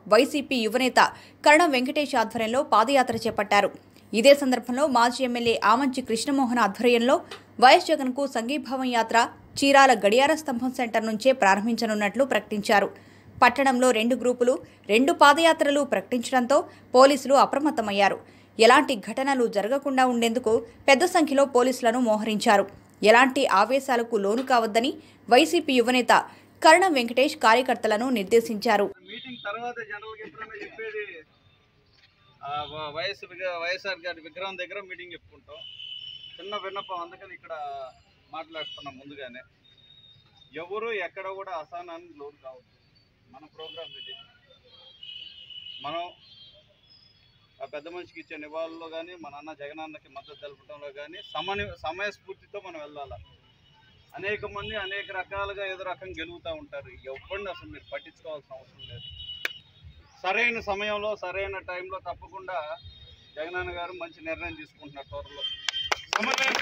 YCP యువనేత కరణం వెంకటేష్ ఆధ్వర్యంలో పాదయాత్ర చేపట్టారు ఇదే సందర్భంలో మాజీ ఎమ్మెల్యే ఆమంచి కృష్ణమోహన్ ఆధ్వర్యంలో వైఎస్ జగన్కు సంఘీభావం యాత్ర చీరాల గడియార స్తంభం సెంటర్ నుంచే ప్రారంభించనున్నట్లు ప్రకటించారు పట్టణంలో రెండు గ్రూపులు రెండు పాదయాత్రలు ప్రకటించడంతో పోలీసులు అప్రమత్తమయ్యారు ఎలాంటి ఘటనలు జరగకుండా ఉండేందుకు పెద్ద సంఖ్యలో పోలీసులను మోహరించారు ఎలాంటి ఆవేశాలకు లోను కావద్దని వైసీపీ యువనేత కరణం వెంకటేష్ కార్యకర్తలను నిర్దేశించారు మీటింగ్ తర్వాత జనరల్ గా ఎప్పుడైనా చెప్పేది ఆ, వ- వైఎస్ విగ్ర- వైఎస్ఆర్ గారి విగ్రహం దగ్గర మీటింగ్ చెప్పుకుంటాం చిన్న విన్నపం అందుకని ఇక్కడ మాట్లాడుతున్నాం ముందుగానే ఎవరు ఎక్కడ కూడా అసహనానికి లోను కావద్దు మన ప్రోగ్రామ్ ఇది మనం ఆ పెద్ద మనిషికి ఇచ్చే నివాళుల్లో కానీ మన అన్న జగనన్నకి మద్దతు తెలపడంలో కానీ సమని సమయస్ఫూర్తితో మనం వెళ్ళాలి అనేక మంది అనేక రకాలుగా ఏదో రకం గెలుగుతూ ఉంటారు ఎవరిని అసలు మీరు పట్టించుకోవాల్సిన అవసరం లేదు సరైన సమయంలో సరైన టైంలో తప్పకుండా జగనన్న గారు మంచి నిర్ణయం తీసుకుంటున్నారు త్వరలో సమన్వయం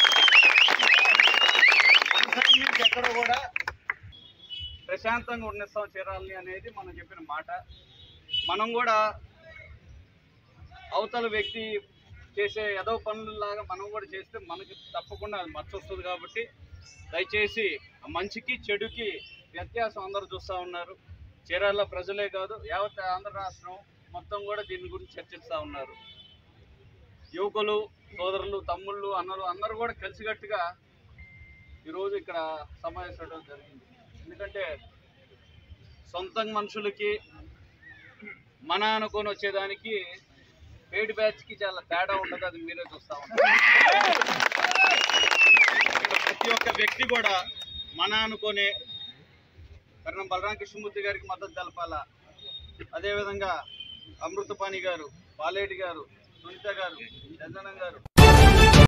పాటించాలి. నుంచి ఎక్కడ కూడా ప్రశాంతంగా ఉండేస్తాం చేరాలని అనేది మనం చెప్పిన మాట మనం కూడా అవతల వ్యక్తి చేసే ఏదో పనులలాగా మనం కూడా చేస్తే మనకి తప్పకుండా అది మచ్చ వస్తుంది కాబట్టి దయచేసి ఆ మంచికి చెడుకి వ్యత్యాసం అందరూ చూస్తూ ఉన్నారు చీరాల ప్రజలే కాదు యావత్ ఆంధ్ర రాష్ట్రం మొత్తం కూడా దీని గురించి చర్చిస్తూ ఉన్నారు యువకులు సోదరులు తమ్ముళ్ళు అన్నలు అందరూ కూడా కలిసికట్టుగా ఈరోజు ఇక్కడ సమావేశం జరిగింది ఎందుకంటే సొంత మనుషులకి మన అనుకొని వచ్చేదానికి పేడ్ బ్యాచ్ కి చాలా తేడా ఉంటుంది అది మీరే చూస్తా ఉంటారు ఇక్కడ ప్రతి ఒక్క వ్యక్తి కూడా మన అనుకునే కరణం బలరాం కృష్ణమూర్తి గారికి మద్దతు తెలపాలా అదేవిధంగా అమృతపాణి గారు పాలేటి గారు సునీత గారు చందనం గారు